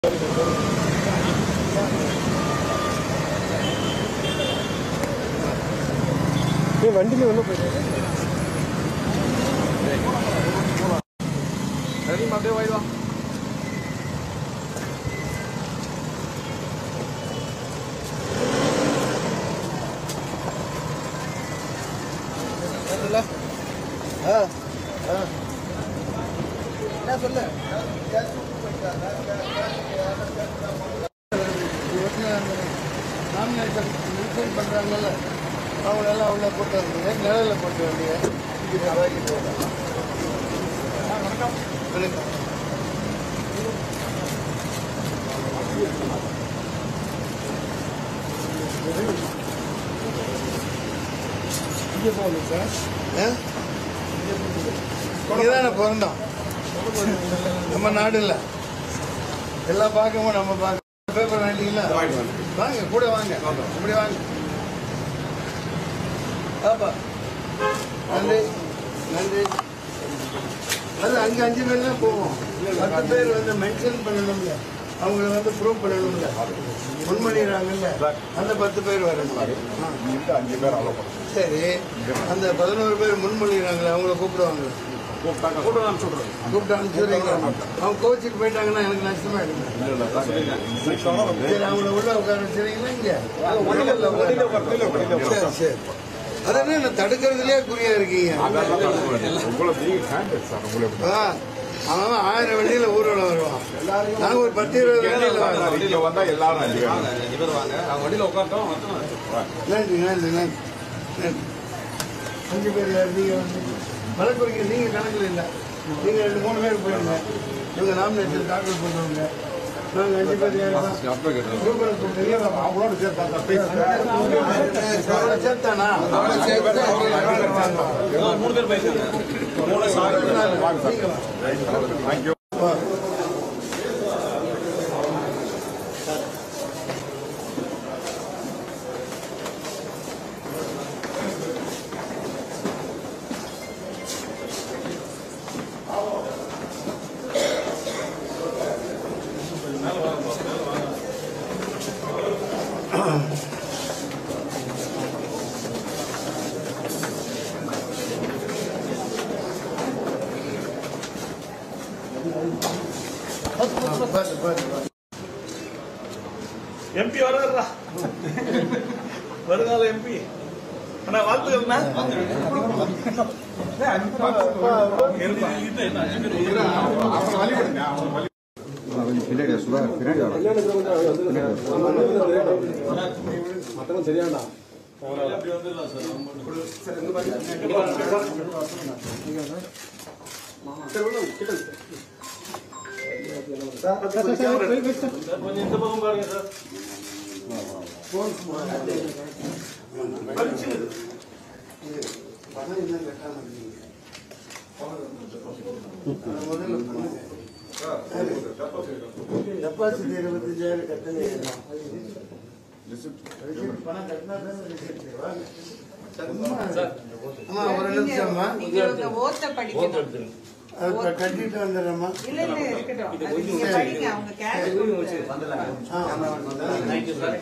நீ வண்டியில் ஒன்றும் போயிட்டு சரிம்மா அப்படியே வாய்வா ஆ ஆ என்ன சொல்லு நாமினேஷன் ரிசைன் பண்ணுறாங்கல்ல அவங்களெல்லாம் உள்ள போட்டு வந்தீங்க நிழலில் போட்டு வந்தீங்க இது அவாய்க்கு வணக்கம் வணக்கம் இங்கே போகணும் சார் இங்கே தானே பிறந்தோம் நம்ம நாடு இல்லை எல்லா பார்க்கவும் நம்ம பார்க்க பேப்பர் வாங்கிட்டீங்களா வாங்க கூட வாங்க இப்படி வாங்க ஆப்பா நன்றி நன்றி அது அங்கே அஞ்சு பேர் தான் போவோம் பத்து பேர் வந்து மென்ஷன் பண்ணணும்ல அவங்கள வந்து ப்ரூவ் பண்ணணும்ல முன்மொழிகிறாங்கல்ல அந்த பத்து பேர் வரணும் ஆ. அஞ்சு பேர் அவ்வளோ பண்ணுறோம் சரி அந்த பதினோரு பேர் முன்மொழிகிறாங்களே அவங்கள கூப்பிடுவாங்க கூப்பிட்டாங்க கூட நான் சொல்கிறேன் கூப்பிட்டு அனுப்பிச்சுடுறீங்க அவங்க கோச்சிக்கு போயிட்டாங்கன்னா எனக்கு நஷ்டமா எடுங்க சரி அவங்கள உள்ள உட்கார வச்சுறீங்களா இங்க வண்டியில உட்கார. சரி சரி அதான் என்ன தடுக்கிறதுலயே குறியா இருக்கீங்க உங்களை நீங்கள் கேண்டட் சார் உங்களை ஆ, அவன் ஆயிரம் வண்டியில ஊர்வலம் வருவான் நாங்க ஒரு பத்து இருபது வண்டியில வரோம் இங்கே வந்தால் எல்லாரும் அஞ்சு பேர் அஞ்சு பேர் வாங்க அவங்க வண்டியில் உட்காந்தோம் நன்றி நன்றி நன்றி நன்றி அஞ்சு பேர் யார் நீங்க வந்து வழக்குரைக்கு நீங்க கணக்கில் இல்லை நீங்க ரெண்டு மூணு பேர் போயிருங்க இவங்க நாமினேஷன் தாக்கல் பண்ணுவாங்க நாங்க அஞ்சு பேர் யாருமா குரூப்பில் கூப்பிட்டு அவங்களோட சேர்த்து அவங்கள சேர்த்தானா மூணு பேர் போயிருக்காங்க நீங்க வா. தேங்க்யூ வா. பாத்து பாத்து பாத்து எம்பி வர்றாரா வருங்கால எம்பி அண்ணா வாழ்த்துக்கள்ண்ணா இது என்ன அஞ்சு பேர் அவங்க வழி விடுங்க அவங்க வழி அப்படி வந்துடலாம் சார் சார் கொஞ்சம் இந்த பக்கம் பாருங்க சார் பணம் இன்னும் கட்டாம இருக்கீங்க. அது முதல்ல பண்ணுங்க. டெபாசிட் இருபத்தஞ்சாயிரம் கட்டணம் ஏறலாம். ரிசிப்ட் பணம் கட்டினா தானே ரிசிப்ட். வாங்க. அம்மா, ஒரு நிமிஷம்மா நீங்க உங்க ஓத்த படிக்கணும் அது இப்ப கட்டிட்டு வந்துடுறேம்மா இல்ல இல்ல இருக்கட்டும் அது நீங்க படிங்க அவங்க கேஷ் ஆ.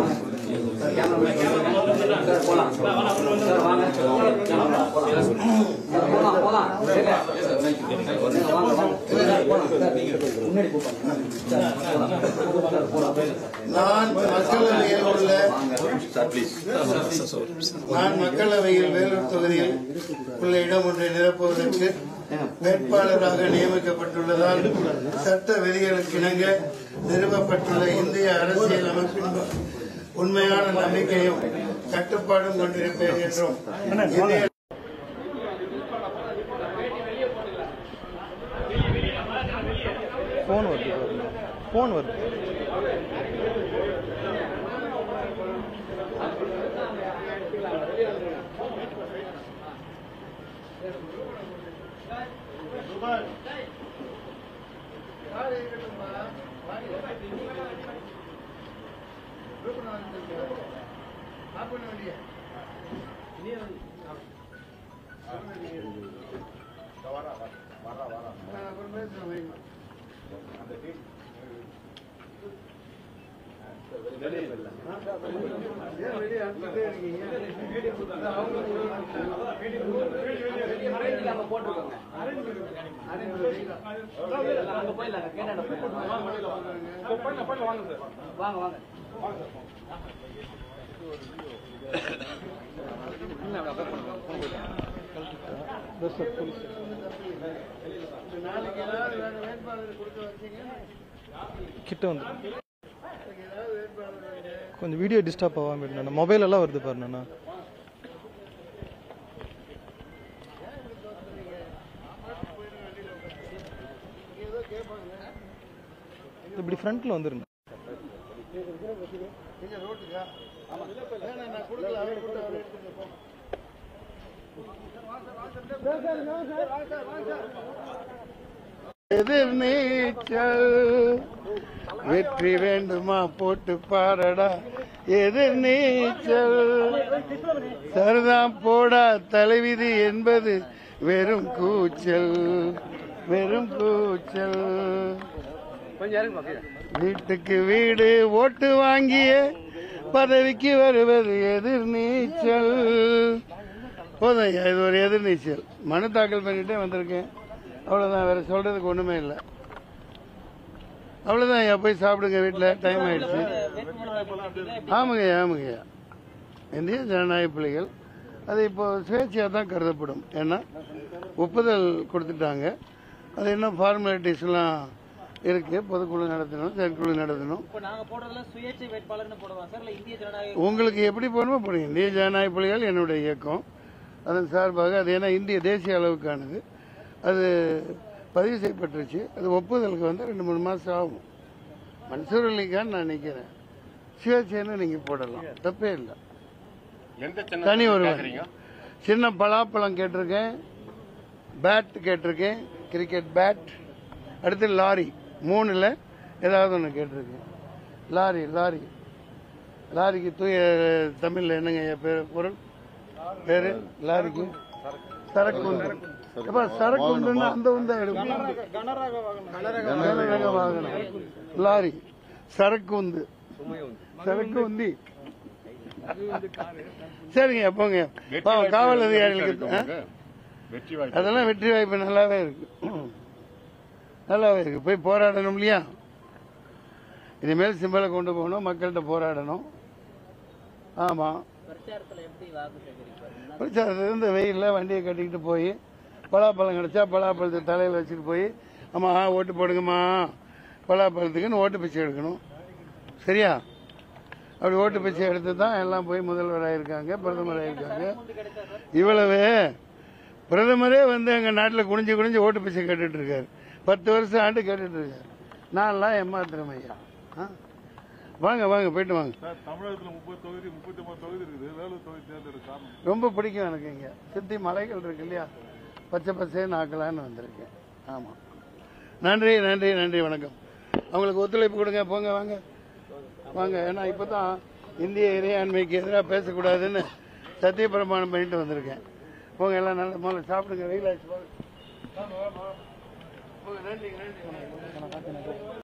நான் மக்களவையில் உள்ள நான் மக்களவையில் வேலூர் தொகுதியில் உள்ள இடம் ஒன்றை நிரப்புவதற்கு வேட்பாளராக நியமிக்கப்பட்டுள்ளதால் சட்ட விதிகளுக்கு இணங்க நிறுவப்பட்டுள்ள இந்திய அரசியல் அமைப்பின் உண்மையான நம்பிக்கையும் கட்டுப்பாடும் கொண்டிருப்பேன் என்றும் இந்திய ஃபோன் வருது ஃபோன் வருது ஏன் வெளியே அனுப்பிட்டே இருக்கீங்க நாளைக்கு ஏதாவது வேற வேட்பாளர் கொடுக்க வச்சீங்க கிட்ட வந்து நாளைக்கு ஏதாவது வேட்பாளர் வந்து கொஞ்சம் வீடியோ டிஸ்டர்ப் ஆகாம இருந்தேன் மொபைல் எல்லாம் வருது பாருண்ணா ஏதோ கேட்பாங்க இப்படி ஃப்ரண்ட்ல வந்துருங்க நீங்க ரோட்டுக்கா வேணாம் நான் கொடுக்கல அவர் கொடுத்து அவர் எடுத்துங்க போ எதிர் நீச்சல் வெற்றி வேண்டுமா போட்டு பாரடா எதிர் நீச்சல் சரிதான் போடா தலைவிதி என்பது வெறும் கூச்சல் வெறும் கூச்சல் வீட்டுக்கு வீடு ஓட்டு வாங்கிய பதவிக்கு வருவது எதிர் நீச்சல் போதும் ஐயா, இது ஒரு எதிர் நீச்சல் மனு தாக்கல் பண்ணிட்டே வந்திருக்கேன் அவ்வளவுதான் வேற சொல்றதுக்கு ஒண்ணுமே இல்லை அவ்வளவுதான் ஐயா போய் சாப்பிடுங்க வீட்டில் டைம் ஆயிடுச்சு ஆமாங்க ஐயா, ஆமாங்க ஐயா. இந்திய ஜனநாயக பிள்ளைகள் அது இப்போ சுயேட்சையாக தான் கருதப்படும் ஏன்னா ஒப்புதல் கொடுத்துட்டாங்க அது இன்னும் ஃபார்மாலிட்டிஸ்லாம் இருக்கு பொதுக்குழு நடத்தணும் செயற்குழு நடத்தணும் இப்ப நாங்க போடுறதுல சுயேட்சை வேட்பாளர்னு போடுவோம் சார் இல்ல இந்திய ஜனநாயக உங்களுக்கு எப்படி போகணுமோ போடுங்க இந்திய ஜனநாயக புலிகள் என்னுடைய இயக்கம் அதன் சார்பாக அது ஏன்னா இந்திய தேசிய அளவுக்கானது அது பதிவு செய்யப்பட்டுருச்சு அது ஒப்புதலுக்கு வந்து ரெண்டு மூணு மாசம் ஆகும் மன்சூர் அலிகான் நான் நிற்கிறேன் சுயேட்சைன்னு நீங்க போடலாம் தப்பே இல்லை தனி ஒருவன் சின்ன பலாப்பழம் கேட்டிருக்கேன் பேட் கேட்டிருக்கேன் கிரிக்கெட் பேட் அடுத்து லாரி மூணுல ஏதாவது ஒன்று கேட்டிருக்கேன் லாரி லாரி லாரிக்கு தூய தமிழ்ல என்னங்க ஐயா பேரு பொருள் பேரு லாரிக்கு சரக்கு உண்டு எப்ப சரக்கு உண்டுன்னா அந்த உண்டா எடுக்கும் கனரக வாகனம் லாரி சரக்கு உந்து சரக்கு உந்தி சரிங்க போங்க பாவம் காவல் அதிகாரிகளுக்கு ஆ? வெற்றி வாய்ப்பு அதெல்லாம் வெற்றி வாய்ப்பு நல்லாவே இருக்கு நல்லாவே இருக்கு போய் போராடணும் இல்லையா இனிமேல் சிம்பலை கொண்டு போகணும் மக்கள்கிட்ட போராடணும் ஆமா பிரச்சாரத்துல எப்படி வாக்கு சேகரிப்பாரு பிரச்சாரத்துல இந்த வெயில்ல வண்டியை கட்டிக்கிட்டு போய் பலாப்பழம் கிடைச்சா பலாப்பழத்தை தலையில வச்சுட்டு போய் அம்மா ஓட்டு போடுங்கம்மா பலாப்பழத்துக்குன்னு ஓட்டு பிச்சை எடுக்கணும் சரியா அப்படி ஓட்டு பிச்சை எடுத்து தான் எல்லாம் போய் முதல்வர் ஆயிருக்காங்க பிரதமர் ஆயிருக்காங்க இவ்வளவு பிரதமரே வந்து எங்க நாட்டில் குனிஞ்சு குனிஞ்சு ஓட்டு பிச்சை கேட்டுட்டு இருக்காரு பத்து வருஷம் ஆண்டு கேட்டுட்டு இருக்காரு நான்லாம் ஏமாத்துறேன் ஐயா ஆ? வாங்க வாங்க போயிட்டு வாங்க சார் தமிழகத்துல முப்பது தொகுதி முப்பத்தி ஒன்பது தொகுதி இருக்குது வேலூர் தொகுதி தேர்ந்தெடுக்க காரணம் ரொம்ப பிடிக்கும் எனக்கு இங்க சுத்தி மலைகள் இருக்கு இல்லையா பச்சை பச்சைன்னு ஆக்கலான்னு வந்திருக்கேன் ஆமா நன்றி நன்றி நன்றி வணக்கம் அவங்களுக்கு ஒத்துழைப்பு கொடுங்க போங்க வாங்க வாங்க ஏன்னா இப்பதான் இந்திய இறையாண்மைக்கு எதிராக பேசக்கூடாதுன்னு சத்திய பிரமாணம் பண்ணிட்டு வந்திருக்கேன் போங்க எல்லாம் நல்ல முதல்ல சாப்பிடுங்க வெயில் ஆச்சு போங்க. வாங்க, வாங்க, வாங்க. போங்க, நன்றி நன்றி